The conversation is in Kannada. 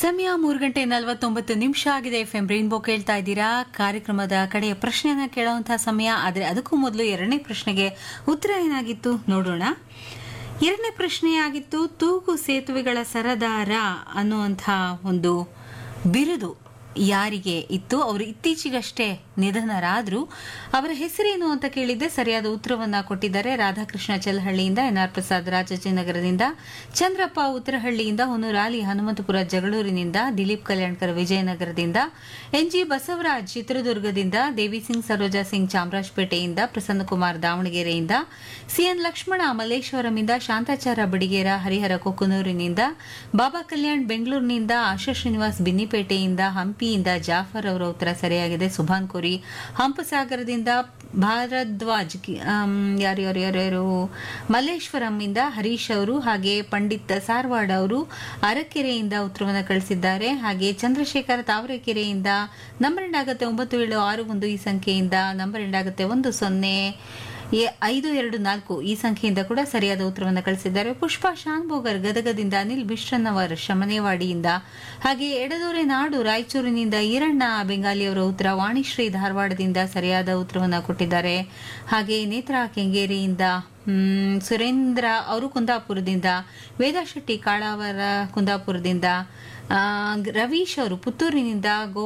ಸಮಯ ಮೂರು ಗಂಟೆ ನಲವತ್ತೊಂಬತ್ತು ನಿಮಿಷ ಆಗಿದೆ ಎಫ್ ಎಂ ರೈನ್ಬೋ ಕೇಳ್ತಾ ಇದ್ದೀರಾ ಕಾರ್ಯಕ್ರಮದ ಕಡೆಯ ಪ್ರಶ್ನೆಯನ್ನ ಕೇಳುವಂತಹ ಸಮಯ ಆದರೆ ಅದಕ್ಕೂ ಮೊದಲು ಎರಡನೇ ಪ್ರಶ್ನೆಗೆ ಉತ್ತರ ಏನಾಗಿತ್ತು ನೋಡೋಣ ಎರಡನೇ ಪ್ರಶ್ನೆ ಆಗಿತ್ತು ತೂಗು ಸೇತುವೆಗಳ ಸರದಾರ ಅನ್ನುವಂಥ ಒಂದು ಬಿರುದು ಯಾರಿಗೆ ಇತ್ತು ಅವರು ಇತ್ತೀಚೆಗಷ್ಟೇ ನಿಧನರಾದ್ರು ಅವರ ಹೆಸರೇನು ಅಂತ ಕೇಳಿದ್ದೆ ಸರಿಯಾದ ಉತ್ತರವನ್ನ ಕೊಟ್ಟಿದ್ದಾರೆ ರಾಧಾಕೃಷ್ಣ ಚಲಹಳ್ಳಿಯಿಂದ ಎನ್ಆರ್ ಪ್ರಸಾದ್ ರಾಜಾಜಿನಗರದಿಂದ ಚಂದ್ರಪ್ಪ ಉತ್ತರಹಳ್ಳಿಯಿಂದ ಹೊನ್ನೂರಾಲಿ ಹನುಮಂತಪುರ ಜಗಳೂರಿನಿಂದ ದಿಲೀಪ್ ಕಲ್ಯಾಣ್ಕರ್ ವಿಜಯನಗರದಿಂದ ಎನ್ಜಿ ಬಸವರಾಜ್ ಚಿತ್ರದುರ್ಗದಿಂದ ದೇವಿ ಸಿಂಗ್ ಸರೋಜಾ ಸಿಂಗ್ ಚಾಮರಾಜಪೇಟೆಯಿಂದ ಪ್ರಸನ್ನಕುಮಾರ್ ದಾವಣಗೆರೆಯಿಂದ ಸಿಎನ್ ಲಕ್ಷ್ಮಣ ಮಲ್ಲೇಶ್ವರಂಯಿಂದ ಶಾಂತಾಚಾರ ಬಡಿಗೇರ ಹರಿಹರ ಕೊಕ್ಕನೂರಿನಿಂದ ಬಾಬಾ ಕಲ್ಯಾಣ್ ಬೆಂಗಳೂರಿನಿಂದ ಆಶಾ ಶ್ರೀನಿವಾಸ್ ಬಿನ್ನಿಪೇಟೆಯಿಂದ ಹಂಪಿಯಿಂದ ಜಾಫರ್ ಅವರ ಉತ್ತರ ಸರಿಯಾಗಿದೆ ಸುಭಾನ್ ಕೋರಿ ಹಂಪಸಾಗರದಿಂದ ಭಾರದ್ವಾಜ್ ಕಿ- ಆಮ್, ಯಾರು ಯಾರು ಯಾರು ಯಾರು ಮಲ್ಲೇಶ್ವರಂ ಇಂದ ಹರೀಶ್ ಅವರು ಹಾಗೆ ಪಂಡಿತ್ ಸಾರ್ವಾಡ್ ಅವರು ಅರಕೆರೆಯಿಂದ ಉತ್ತರವನ್ನು ಕಳಿಸಿದ್ದಾರೆ ಹಾಗೆ ಚಂದ್ರಶೇಖರ್ ತಾವರೆಕೆರೆಯಿಂದ ನಂಬರ್ ಎಂಡ್ ಆಗುತ್ತೆ ಒಂಬತ್ತು ಏಳು ಆರು ಒಂದು ಈ ಸಂಖ್ಯೆಯಿಂದ ನಂಬರ್ ಎಂಡ್ ಆಗುತ್ತೆ ಒಂದು ಸೊನ್ನೆ ಎ- ಐದು ಎರಡು ನಾಲ್ಕು ಈ ಸಂಖ್ಯೆಯಿಂದ ಕೂಡ ಸರಿಯಾದ ಉತ್ತರವನ್ನು ಕಳಿಸಿದ್ದಾರೆ ಪುಷ್ಪಾ ಶಾನ್ಭೋಗರ್ ಗದಗದಿಂದ ಅನಿಲ್ ಬಿಶ್ರನ್ನವರ್ ಶಮನೇವಾಡಿಯಿಂದ ಹಾಗೆ ಎಡದೋರೆ ನಾಡು ರಾಯಚೂರಿನಿಂದ ಈರಣ್ಣ ಬೆಂಗಾಲಿಯವರ ಉತ್ತರ ವಾಣಿಶ್ರೀ ಧಾರವಾಡದಿಂದ ಸರಿಯಾದ ಉತ್ತರವನ್ನು ಕೊಟ್ಟಿದ್ದಾರೆ ಹಾಗೆ ನೇತ್ರಾ ಕೆಂಗೇರಿಯಿಂದ ಹ್ಮ್, ಸುರೇಂದ್ರ ಅವರು ಕುಂದಾಪುರದಿಂದ ವೇದಾ ಶೆಟ್ಟಿ ಕಾಳಾವರ ಕುಂದಾಪುರದಿಂದ ಆ, ರವೀಶ್ ಅವರು ಪುತ್ತೂರಿನಿಂದ ಗೋ